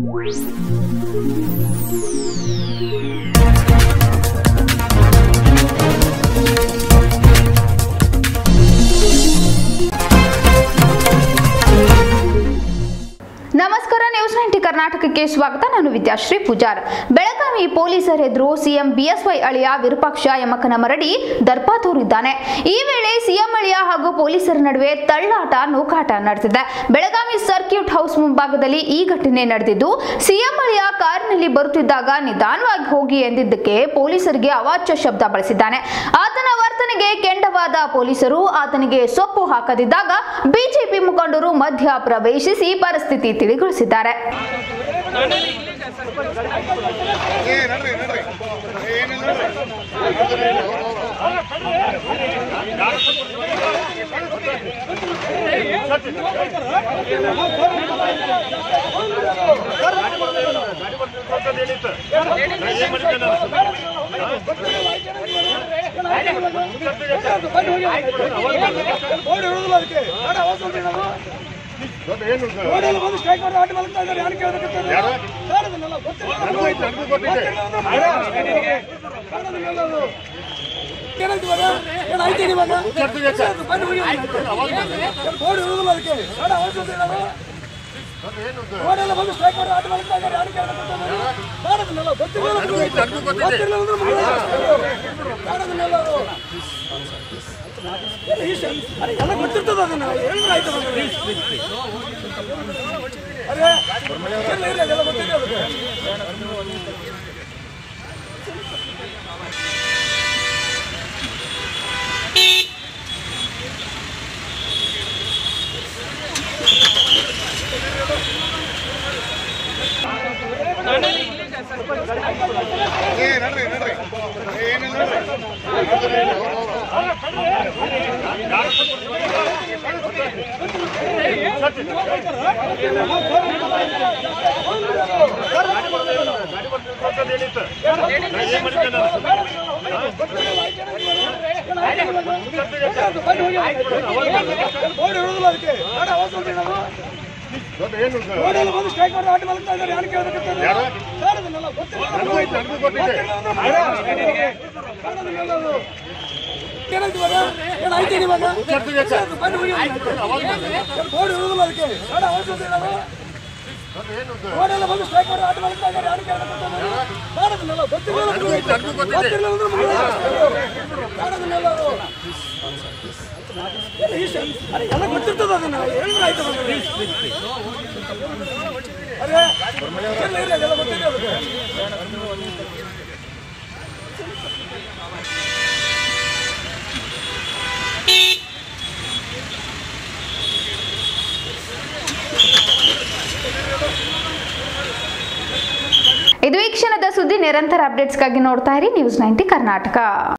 ನಮಸ್ಕಾರ news ninety ಕರ್ನಾಟಕಕ್ಕೆ ಸ್ವಾಗತ ನಾನು ವಿದ್ಯಾಶ್ರೀ ಪೂಜಾರ್ ಬೆಳಗಾವಿ ಪೊಲೀಸರ ಎದುರು ಸಿಎಂ ಬಿಎಸ್ವೈ ಅಳಿಯ ವಿರೂಪಾಕ್ಷ ಯಮಕನ ಮರಡಿ ದರ್ಪ ತೋರಿದ್ದಾನೆ ಈ ವೇಳೆ ಸಿಎಂ ಅಳಿಯ ಹಾಗೂ ಪೊಲೀಸರ ನಡುವೆ ತಳ್ಳಾಟ ನೂಕಾಟ ನಡೆದಿದೆ ಬೆಳಗಾವಿ ಸರ್ಕ್ಯೂಟ್ ಹೌಸ್ ಮುಂಭಾಗದಲ್ಲಿ ಈ ಘಟನೆ ನಡೆದಿದ್ದು ಸಿಎಂ ಅಳಿಯ ಕಾರಿನಲ್ಲಿ ಬರುತ್ತಿದ್ದಾಗ ನಿಧಾನವಾಗಿ ಹೋಗಿ ಎಂದಿದ್ದಕ್ಕೆ ಪೊಲೀಸರಿಗೆ ಅವಾಚ್ಯ ಶಬ್ದ ಬಳಸಿದ್ದಾನೆ ಆತನ ವರ್ತನೆಗೆ ಕೆಂಡವಾದ ಪೊಲೀಸರು ಆತನಿಗೆ ಸೊಪ್ಪು ಹಾಕದಿದ್ದಾಗ ಬಿಜೆಪಿ ಮುಖಂಡರು ಮಧ್ಯ ಪ್ರವೇಶಿಸಿ ಪರಿಸ್ಥಿತಿ ತಿಳಿಗೊಳಿಸಿದ್ದಾರೆ ಏ ನಡ್ರಿ ನಡ್ರಿ ಏನಿಲ್ಲ ನಡ್ರಿ ಬೋರ್ಡ್ ಇರೋದಿಲ್ಲ ಅದಕ್ಕೆ ಬೇಡ ಅವಸರ ಉಂಟು ನಾವು. ದೊಡ್ಡ ಏನು ಸರ್? ಬೋರ್ಡ್ ಎಲ್ಲ ಬಂದು ಸ್ಟ್ರೈಕ್ ಮಾಡಿ ಆಟ ಮಲಗ್ತಾ ಇದ್ದಾರೆ ಯಾರು ಕೇಳಬೇಕಂತ ಯಾರು? ಬೇಡ ಅದನ್ನೆಲ್ಲ ಗೊತ್ತಿಲ್ಲ ನನಗೂ ಐತೆ, ನನಗೂ ಗೊತ್ತಿದೆ. ಗೊತ್ತಿಲ್ಲ ಅಂದ್ರೆ ಬೇಡ. ಬೇಡ ಅದನ್ನೆಲ್ಲ ಅದು. ಏನಾಯ್ತು ಇವಾಗ? ಏನಾಯ್ತು ಏನು ಇವಾಗ? ಚರ್ಚೆಗೆ ಸರ್. ಬನ್ನಿ ಹೋಗಿ. ಬೋರ್ಡ್ ಇರೋದಿಲ್ಲ ಅದಕ್ಕೆ ಬೇಡ ಅವಸರ ಉಂಟು ನಾವು. ದೊಡ್ಡ ಏನು ಸರ್? ಬೋರ್ಡ್ ಎಲ್ಲ ಬಂದು ಸ್ಟ್ರೈಕ್ ಮಾಡಿ ಆಟ ಮಲಗ್ತಾ ಇದ್ದಾರೆ ಯಾರು ಕೇಳಬೇಕಂತ ಬೇಡ ಅದನ್ನೆಲ್ಲ ಗೊತ್ತಿಲ್ಲ ಅಂದ್ರೆ ನನಗೂ ಐತೆ, ನನಗೂ ಗೊತ್ತಿದೆ. ಗೊತ್ತಿಲ್ಲ ಅಂದ್ರೆ ಮುಗಿದು. ಬೇಡ ಅದನ್ನೆಲ್ಲ ಅದು. ಏನು ಈ ಶ- ಅರೆ, ಎಲ್ಲ ಗೊತ್ತಿರ್ತದ ಅದನ್ನ ಹೇಳಿದ್ರೆ ಆಯ್ತು ಅದನ್ನ. ಅರೆ ಇರ್ಲಿ, ಇರ್ಲಿ, ಅದೆಲ್ಲ ಗೊತ್ತಿದೆ ಅದಕ್ಕೆ. ಏ ನಡ್ರಿ ನಡ್ರಿ ಏನಿಲ್ಲ ನಡ್ರಿ ಬೋರ್ಡ್ ಇರೋದಿಲ್ಲ ಅದಕ್ಕೆ ಬೇಡ ಅವಸರ ಉಂಟು ನಾವು. ದೊಡ್ಡ ಏನು ಸರ್? ಬೋರ್ಡ್ ಎಲ್ಲ ಬಂದು ಸ್ಟ್ರೈಕ್ ಮಾಡಿ ಆಟ ಮಲಗ್ತಾ ಇದ್ದಾರೆ ಯಾರು ಕೇಳಬೇಕಂತ ಯಾರು? ಬೇಡ ಅದನ್ನೆಲ್ಲ ಗೊತ್ತಿಲ್ಲ ನನಗೂ ಐತೆ, ನನಗೂ ಗೊತ್ತಿದೆ. ಗೊತ್ತಿಲ್ಲ ಅಂದ್ರೆ ಬೇಡ. ಬೇಡ ಅದನ್ನೆಲ್ಲ ಅದು. ಏನಾಯ್ತು ಇವಾಗ? ಏನಾಯ್ತು ಏನು ಇವಾಗ? ಚರ್ಚೆಗೆ ಸರ್. ಬನ್ನಿ ಹೋಗಿ. ಬೋರ್ಡ್ ಇರೋದಿಲ್ಲ ಅದಕ್ಕೆ ಬೇಡ ಅವಸರ ಉಂಟು ನಾವು. ದೊಡ್ಡ ಏನು ಸರ್? ಬೋರ್ಡ್ ಎಲ್ಲ ಬಂದು ಸ್ಟ್ರೈಕ್ ಮಾಡಿ ಆಟ ಮಲಗ್ತಾ ಇದ್ದಾರೆ ಯಾರು ಕೇಳಬೇಕಂತ ಬೇಡ ಅದನ್ನೆಲ್ಲ ಗೊತ್ತಿಲ್ಲ ಅಂದ್ರೆ ನನಗೂ ಐತೆ, ನನಗೂ ಗೊತ್ತಿದೆ. ಗೊತ್ತಿಲ್ಲ ಅಂದ್ರೆ ಮುಗಿದು. ಬೇಡ ಅದನ್ನೆಲ್ಲ ಅದು. ಏನು ಈ ಶ- ಅರೆ, ಎಲ್ಲ ಗೊತ್ತಿರ್ತದ ಅದನ್ನ ಹೇಳಿದ್ರೆ ಆಯ್ತು ಅದನ್ನ. ಅರೆ ಇರ್ಲಿ, ಇರ್ಲಿ, ಅದೆಲ್ಲ ಗೊತ್ತಿದೆ ಅದಕ್ಕೆ. ಇದು ಈ ಕ್ಷಣದ ಸುದ್ದಿ ನಿರಂತರ ಅಪ್ಡೇಟ್ಸ್ಗಾಗಿ ನೋಡ್ತಾ ಇರಿ ನ್ಯೂಸ್ ನೈಂಟಿ ಕರ್ನಾಟಕ